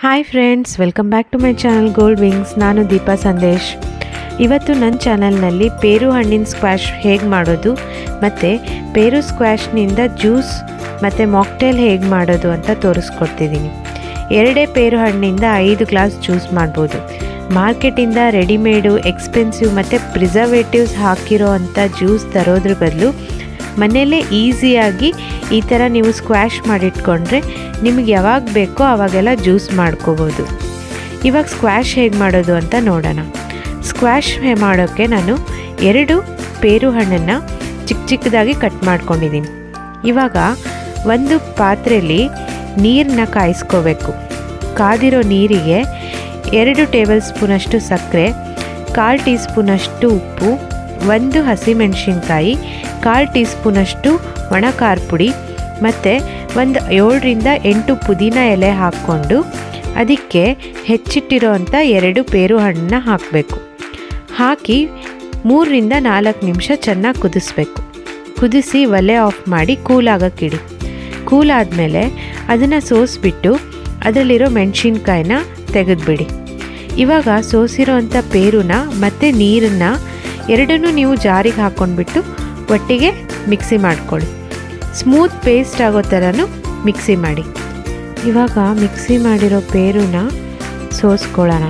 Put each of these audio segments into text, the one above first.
hi friends welcome back to my channel gold wings ನಾನು ದೀಪಾ ಸಂದೇಶ್ ಇವತ್ತು ನನ್ನ ಚಾನಲ್ನಲ್ಲಿ ಪೇರು ಹಣ್ಣಿನ ಸ್ಕ್ವಾಶ್ ಹೇಗೆ ಮಾಡೋದು ಮತ್ತು ಪೇರು ಸ್ಕ್ವಾಶ್ನಿಂದ ಜ್ಯೂಸ್ ಮತ್ತು ಮಾಕ್ಟೇಲ್ ಹೇಗೆ ಮಾಡೋದು ಅಂತ ತೋರಿಸ್ಕೊಡ್ತಿದ್ದೀನಿ ಎರಡೇ ಪೇರು ಹಣ್ಣಿಂದ ಐದು ಗ್ಲಾಸ್ ಜ್ಯೂಸ್ ಮಾಡ್ಬೋದು ಮಾರ್ಕೆಟಿಂದ ರೆಡಿಮೇಡು ಎಕ್ಸ್ಪೆನ್ಸಿವ್ ಮತ್ತು ಪ್ರಿಸರ್ವೇಟಿವ್ಸ್ ಹಾಕಿರೋ ಅಂಥ ಜ್ಯೂಸ್ ತರೋದ್ರ ಬದಲು ಮನೆಯಲ್ಲೇ ಈಸಿಯಾಗಿ ಈ ಥರ ನೀವು ಸ್ಕ್ವಾಶ್ ಮಾಡಿಟ್ಕೊಂಡ್ರೆ ನಿಮಗೆ ಯಾವಾಗ ಬೇಕೋ ಆವಾಗೆಲ್ಲ ಜ್ಯೂಸ್ ಮಾಡ್ಕೋಬೋದು ಇವಾಗ ಸ್ಕ್ವಾಶ್ ಹೇಗೆ ಮಾಡೋದು ಅಂತ ನೋಡೋಣ ಸ್ಕ್ವಾಶ್ ಮಾಡೋಕ್ಕೆ ನಾನು ಎರಡು ಪೇರು ಹಣ್ಣನ್ನು ಚಿಕ್ಕ ಚಿಕ್ಕದಾಗಿ ಕಟ್ ಮಾಡ್ಕೊಂಡಿದ್ದೀನಿ ಇವಾಗ ಒಂದು ಪಾತ್ರೆಯಲ್ಲಿ ನೀರನ್ನ ಕಾಯಿಸ್ಕೋಬೇಕು ಕಾದಿರೋ ನೀರಿಗೆ ಎರಡು ಟೇಬಲ್ ಸ್ಪೂನಷ್ಟು ಸಕ್ಕರೆ ಕಾಲು ಟೀ ಸ್ಪೂನಷ್ಟು ಉಪ್ಪು ಒಂದು ಹಸಿಮೆಣಸಿನ್ಕಾಯಿ ಕಾಲು ಟೀ ಸ್ಪೂನಷ್ಟು ಒಣ ಖಾರ ಪುಡಿ ಮತ್ತು ಒಂದು ಏಳರಿಂದ ಎಂಟು ಪುದೀನ ಎಲೆ ಹಾಕ್ಕೊಂಡು ಅದಕ್ಕೆ ಹೆಚ್ಚಿಟ್ಟಿರೋ ಅಂಥ ಎರಡು ಪೇರು ಹಣ್ಣನ್ನ ಹಾಕಬೇಕು ಹಾಕಿ ಮೂರರಿಂದ ನಾಲ್ಕು ನಿಮಿಷ ಚೆನ್ನಾಗಿ ಕುದಿಸ್ಬೇಕು ಕುದಿಸಿ ಒಲೆ ಆಫ್ ಮಾಡಿ ಕೂಲ್ ಆಗೋಕ್ಕಿಡಿ ಕೂಲ್ ಆದಮೇಲೆ ಅದನ್ನು ಸೋಸಿಬಿಟ್ಟು ಅದರಲ್ಲಿರೋ ಮೆಣಸಿನ್ಕಾಯಿನ ತೆಗೆದುಬಿಡಿ ಇವಾಗ ಸೋಸಿರೋ ಅಂಥ ಪೇರುನ ಮತ್ತು ನೀರನ್ನು ಎರಡನ್ನೂ ನೀವು ಜಾರಿಗೆ ಹಾಕ್ಕೊಂಡ್ಬಿಟ್ಟು ಒಟ್ಟಿಗೆ ಮಿಕ್ಸಿ ಮಾಡ್ಕೊಳ್ಳಿ ಸ್ಮೂತ್ ಪೇಸ್ಟ್ ಆಗೋ ಥರನೂ ಮಿಕ್ಸಿ ಮಾಡಿ ಇವಾಗ ಮಿಕ್ಸಿ ಮಾಡಿರೋ ಪೇರುನ ಸೋಸ್ಕೊಳ್ಳೋಣ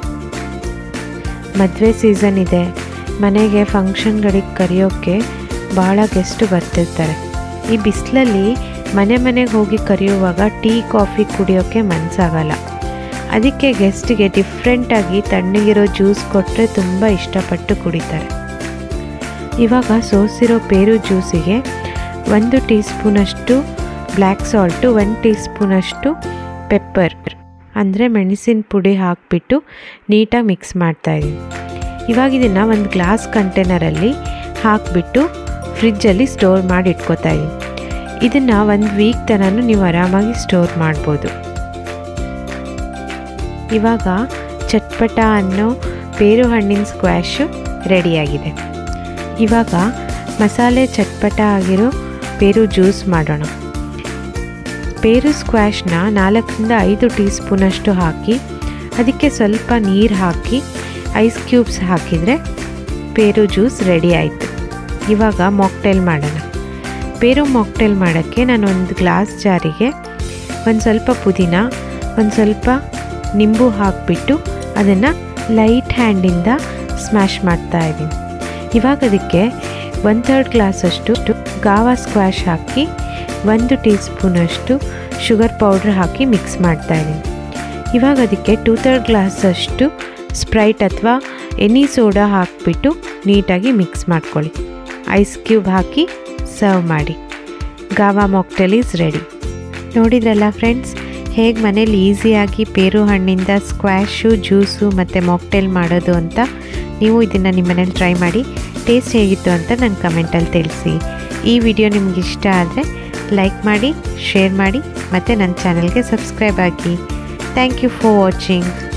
ಮದುವೆ ಸೀಸನ್ ಇದೆ ಮನೆಗೆ ಫಂಕ್ಷನ್ಗಳಿಗೆ ಕರೆಯೋಕ್ಕೆ ಭಾಳ ಗೆಸ್ಟು ಬರ್ತಿರ್ತಾರೆ ಈ ಬಿಸಿಲಲ್ಲಿ ಮನೆ ಮನೆಗೆ ಹೋಗಿ ಕರೆಯುವಾಗ ಟೀ ಕಾಫಿ ಕುಡಿಯೋಕ್ಕೆ ಮನಸ್ಸಾಗಲ್ಲ ಅದಕ್ಕೆ ಗೆಸ್ಟಿಗೆ ಡಿಫ್ರೆಂಟಾಗಿ ತಣ್ಣಗಿರೋ ಜ್ಯೂಸ್ ಕೊಟ್ಟರೆ ತುಂಬ ಇಷ್ಟಪಟ್ಟು ಕುಡಿತಾರೆ ಇವಾಗ ಸೋಸಿರೋ ಪೇರು ಜ್ಯೂಸಿಗೆ ಒಂದು ಟೀ ಸ್ಪೂನಷ್ಟು ಬ್ಲ್ಯಾಕ್ ಸಾಲ್ಟು ಒಂದು ಟೀ ಸ್ಪೂನಷ್ಟು ಪೆಪ್ಪರ್ ಅಂದರೆ ಮೆಣಸಿನ ಪುಡಿ ಹಾಕಿಬಿಟ್ಟು ನೀಟಾಗಿ ಮಿಕ್ಸ್ ಮಾಡ್ತಾಯಿದ್ದೀನಿ ಇವಾಗ ಇದನ್ನು ಒಂದು ಗ್ಲಾಸ್ ಕಂಟೈನರಲ್ಲಿ ಹಾಕಿಬಿಟ್ಟು ಫ್ರಿಜ್ಜಲ್ಲಿ ಸ್ಟೋರ್ ಮಾಡಿ ಇಟ್ಕೋತಾ ಇದ್ದೀನಿ ಇದನ್ನು ಒಂದು ವೀಕ್ ತನಕ ನೀವು ಆರಾಮಾಗಿ ಸ್ಟೋರ್ ಮಾಡ್ಬೋದು ಇವಾಗ ಚಟ್ಪಟ ಅನ್ನೋ ಪೇರು ಹಣ್ಣಿನ ಸ್ಕ್ವಾಶು ರೆಡಿಯಾಗಿದೆ ಇವಾಗ ಮಸಾಲೆ ಚಟ್ಪಟ ಆಗಿರೋ ಪೇರು ಜ್ಯೂಸ್ ಮಾಡೋಣ ಪೇರು ಸ್ಕ್ವಾಶ್ನ ನಾಲ್ಕರಿಂದ ಐದು ಟೀ ಸ್ಪೂನಷ್ಟು ಹಾಕಿ ಅದಕ್ಕೆ ಸ್ವಲ್ಪ ನೀರು ಹಾಕಿ ಐಸ್ ಕ್ಯೂಬ್ಸ್ ಹಾಕಿದರೆ ಪೇರು ಜ್ಯೂಸ್ ರೆಡಿ ಆಯಿತು ಇವಾಗ ಮಾಕ್ಟೇಲ್ ಮಾಡೋಣ ಪೇರು ಮಾಕ್ಟೇಲ್ ಮಾಡೋಕ್ಕೆ ನಾನು ಒಂದು ಗ್ಲಾಸ್ ಜಾರಿಗೆ ಒಂದು ಸ್ವಲ್ಪ ಪುದೀನ ಒಂದು ಸ್ವಲ್ಪ ನಿಂಬು ಹಾಕಿಬಿಟ್ಟು ಅದನ್ನು ಲೈಟ್ ಹ್ಯಾಂಡಿಂದ ಸ್ಮ್ಯಾಶ್ ಮಾಡ್ತಾಯಿದ್ದೀನಿ ಇವಾಗ ಅದಕ್ಕೆ ಒನ್ ಥರ್ಡ್ ಗ್ಲಾಸಷ್ಟು ಗಾವಾ ಸ್ಕ್ವಾಶ್ ಹಾಕಿ ಒಂದು ಟೀ ಸ್ಪೂನಷ್ಟು ಶುಗರ್ ಪೌಡ್ರ್ ಹಾಕಿ ಮಿಕ್ಸ್ ಮಾಡ್ತಾಯಿದ್ದೀನಿ ಇವಾಗ ಅದಕ್ಕೆ ಟೂ ಥರ್ಡ್ ಗ್ಲಾಸಷ್ಟು ಸ್ಪ್ರೈಟ್ ಅಥವಾ ಎನಿ ಸೋಡಾ ಹಾಕಿಬಿಟ್ಟು ನೀಟಾಗಿ ಮಿಕ್ಸ್ ಮಾಡ್ಕೊಳ್ಳಿ ಐಸ್ ಕ್ಯೂಬ್ ಹಾಕಿ ಸರ್ವ್ ಮಾಡಿ ಗಾವಾ ಮಾಕ್ಟೆಲ್ ಈಸ್ ರೆಡಿ ನೋಡಿದ್ರಲ್ಲ ಫ್ರೆಂಡ್ಸ್ ಹೇಗೆ ಮನೇಲಿ ಈಸಿಯಾಗಿ ಪೇರು ಹಣ್ಣಿಂದ ಸ್ಕ್ವಾಶು ಜ್ಯೂಸು ಮತ್ತು ಮಾಕ್ಟೇಲ್ ಮಾಡೋದು ಅಂತ ನೀವು ಇದನ್ನು ನಿಮ್ಮ ಮನೇಲಿ ಟ್ರೈ ಮಾಡಿ ಟೇಸ್ಟ್ ಹೇಗಿತ್ತು ಅಂತ ನನ್ನ ಕಮೆಂಟಲ್ಲಿ ತಿಳಿಸಿ ಈ ವಿಡಿಯೋ ನಿಮ್ಗೆ ಇಷ್ಟ ಆದರೆ ಲೈಕ್ ಮಾಡಿ ಶೇರ್ ಮಾಡಿ ಮತ್ತು ನನ್ನ ಚಾನಲ್ಗೆ ಸಬ್ಸ್ಕ್ರೈಬ್ ಆಗಿ ಥ್ಯಾಂಕ್ ಯು ಫಾರ್ ವಾಚಿಂಗ್